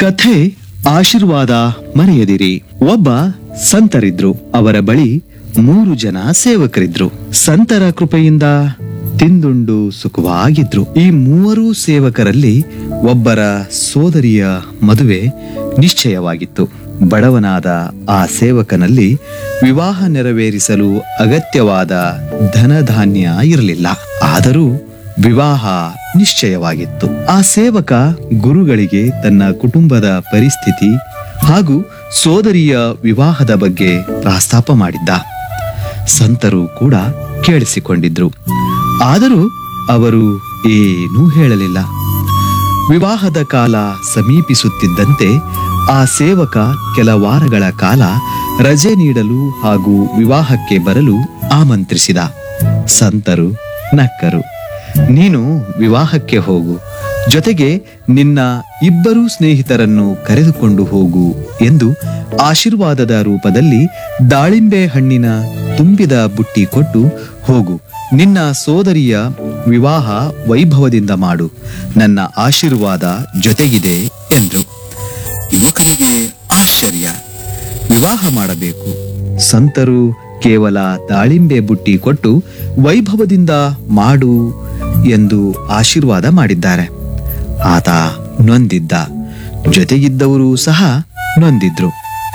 ಕಥೆ ಆಶೀರ್ವಾದ ಮರೆಯದಿರಿ ಒಬ್ಬ ಸಂತರಿದ್ರು ಅವರ ಬಳಿ ಮೂರು ಜನ ಸೇವಕರಿದ್ರು ಸಂತರ ಕೃಪೆಯಿಂದ ತಿಂದುಂಡು ಸುಖವಾಗಿದ್ರು ಈ ಮೂವರು ಸೇವಕರಲ್ಲಿ ಒಬ್ಬರ ಸೋದರಿಯ ಮದುವೆ ನಿಶ್ಚಯವಾಗಿತ್ತು ಬಡವನಾದ ಆ ಸೇವಕನಲ್ಲಿ ವಿವಾಹ ನೆರವೇರಿಸಲು ಅಗತ್ಯವಾದ ಧನಧಾನ್ಯ ಇರಲಿಲ್ಲ ಆದರೂ ವಿವಾಹ ನಿಶ್ಚಯವಾಗಿತ್ತು ಆ ಸೇವಕ ಗುರುಗಳಿಗೆ ತನ್ನ ಕುಟುಂಬದ ಪರಿಸ್ಥಿತಿ ಹಾಗೂ ಸೋದರಿಯ ವಿವಾಹದ ಬಗ್ಗೆ ಪ್ರಸ್ತಾಪ ಮಾಡಿದ್ದ ಸಂತರು ಕೂಡ ಕೇಳಿಸಿಕೊಂಡಿದ್ರು ಆದರೂ ಅವರು ಏನೂ ಹೇಳಲಿಲ್ಲ ವಿವಾಹದ ಕಾಲ ಸಮೀಪಿಸುತ್ತಿದ್ದಂತೆ ಆ ಸೇವಕ ಕೆಲ ವಾರಗಳ ಕಾಲ ರಜೆ ನೀಡಲು ಹಾಗೂ ವಿವಾಹಕ್ಕೆ ಬರಲು ಆಮಂತ್ರಿಸಿದ ಸಂತರು ನಕ್ಕರು ನೀನು ವಿವಾಹಕ್ಕೆ ಹೋಗು ಜೊತೆಗೆ ನಿನ್ನ ಇಬ್ಬರೂ ಸ್ನೇಹಿತರನ್ನು ಕರೆದುಕೊಂಡು ಹೋಗು ಎಂದು ಆಶೀರ್ವಾದದ ರೂಪದಲ್ಲಿ ದಾಳಿಂಬೆ ಹಣ್ಣಿನ ತುಂಬಿದ ಬುಟ್ಟಿ ಕೊಟ್ಟು ಹೋಗು ನಿನ್ನ ಸೋದರಿಯ ವಿವಾಹ ವೈಭವದಿಂದ ಮಾಡು ನನ್ನ ಆಶೀರ್ವಾದ ಜೊತೆಗಿದೆ ಎಂದ್ರು ಯುವಕನಿಗೆ ಆಶ್ಚರ್ಯ ವಿವಾಹ ಮಾಡಬೇಕು ಸಂತರು ಕೇವಲ ದಾಳಿಂಬೆ ಬುಟ್ಟಿ ಕೊಟ್ಟು ವೈಭವದಿಂದ ಮಾಡು ಎಂದು ಆಶೀರ್ವಾದ ಮಾಡಿದ್ದಾರೆ ಆತ ನೊಂದಿದ್ದ ಜೊತೆಗಿದ್ದವರು ಸಹ ನೊಂದಿದ್ರು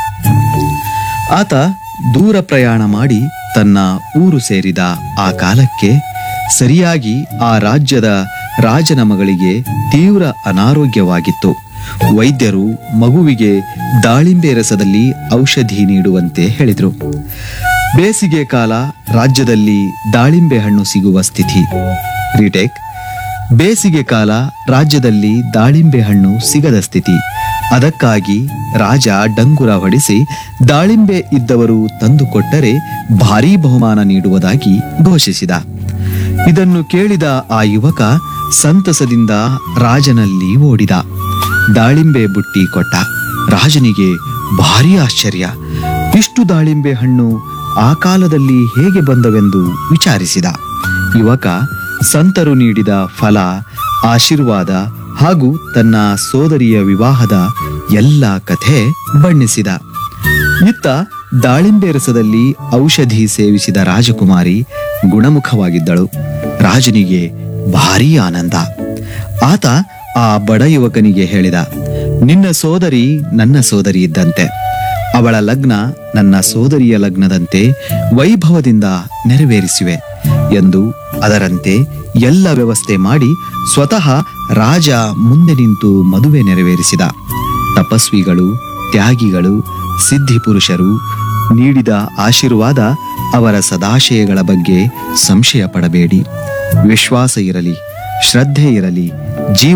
ಆತ ದೂರ ಪ್ರಯಾಣ ಮಾಡಿ ತನ್ನ ಊರು ಸೇರಿದ ಆ ಕಾಲಕ್ಕೆ ಸರಿಯಾಗಿ ಆ ರಾಜ್ಯದ ರಾಜನ ಮಗಳಿಗೆ ತೀವ್ರ ಅನಾರೋಗ್ಯವಾಗಿತ್ತು ವೈದ್ಯರು ಮಗುವಿಗೆ ದಾಳಿಂಬೆ ರಸದಲ್ಲಿ ಔಷಧಿ ನೀಡುವಂತೆ ಹೇಳಿದ್ರು ಬೇಸಿಗೆ ಕಾಲ ರಾಜ್ಯದಲ್ಲಿ ದಾಳಿಂಬೆ ಹಣ್ಣು ಸಿಗುವ ಸ್ಥಿತಿ ರಿಟೇಕ್ ಬೇಸಿಗೆ ಕಾಲ ರಾಜ್ಯದಲ್ಲಿ ದಾಳಿಂಬೆ ಹಣ್ಣು ಸಿಗದ ಸ್ಥಿತಿ ಅದಕ್ಕಾಗಿ ರಾಜ ಡಂಗುರ ಹೊಡಿಸಿ ದಾಳಿಂಬೆ ಇದ್ದವರು ತಂದುಕೊಟ್ಟರೆ ಭಾರೀ ಬಹುಮಾನ ನೀಡುವುದಾಗಿ ಘೋಷಿಸಿದ ಇದನ್ನು ಕೇಳಿದ ಆ ಯುವಕ ಸಂತಸದಿಂದ ರಾಜನಲ್ಲಿ ಓಡಿದ ದಾಳಿಂಬೆ ಬುಟ್ಟಿ ಕೊಟ್ಟ ರಾಜನಿಗೆ ಭಾರೀ ಆಶ್ಚರ್ಯ ಇಷ್ಟು ದಾಳಿಂಬೆ ಹಣ್ಣು ಆ ಕಾಲದಲ್ಲಿ ಹೇಗೆ ಬಂದವೆಂದು ವಿಚಾರಿಸಿದ ಯುವಕ ಸಂತರು ನೀಡಿದ ಫಲ ಆಶೀರ್ವಾದ ಹಾಗೂ ತನ್ನ ಸೋದರಿಯ ವಿವಾಹದ ಎಲ್ಲ ಕಥೆ ಬಣ್ಣಿಸಿದ ಇತ್ತ ದಾಳಿಂಬೆ ರಸದಲ್ಲಿ ಔಷಧಿ ಸೇವಿಸಿದ ರಾಜಕುಮಾರಿ ಗುಣಮುಖವಾಗಿದ್ದಳು ರಾಜನಿಗೆ ಭಾರೀ ಆನಂದ ಆತ ಆ ಬಡ ಯುವಕನಿಗೆ ಹೇಳಿದ ನಿನ್ನ ಸೋದರಿ ನನ್ನ ಸೋದರಿ ಇದ್ದಂತೆ ಅವಳ ಲಗ್ನ ನನ್ನ ಸೋದರಿಯ ಲಗ್ನದಂತೆ ವೈಭವದಿಂದ ನೆರವೇರಿಸಿವೆ ಎಂದು ಅದರಂತೆ ಎಲ್ಲ ವ್ಯವಸ್ಥೆ ಮಾಡಿ ಸ್ವತಃ ರಾಜ ಮುಂದೆ ನಿಂತು ಮದುವೆ ನೆರವೇರಿಸಿದ ತಪಸ್ವಿಗಳು ತ್ಯಾಗಿಗಳು ಸಿದ್ಧಿಪುರುಷರು ನೀಡಿದ ಆಶೀರ್ವಾದ ಅವರ ಸದಾಶಯಗಳ ಬಗ್ಗೆ ಸಂಶಯ ಪಡಬೇಡಿ ವಿಶ್ವಾಸ ಇರಲಿ ಶ್ರದ್ಧೆ ಇರಲಿ ಜೀವ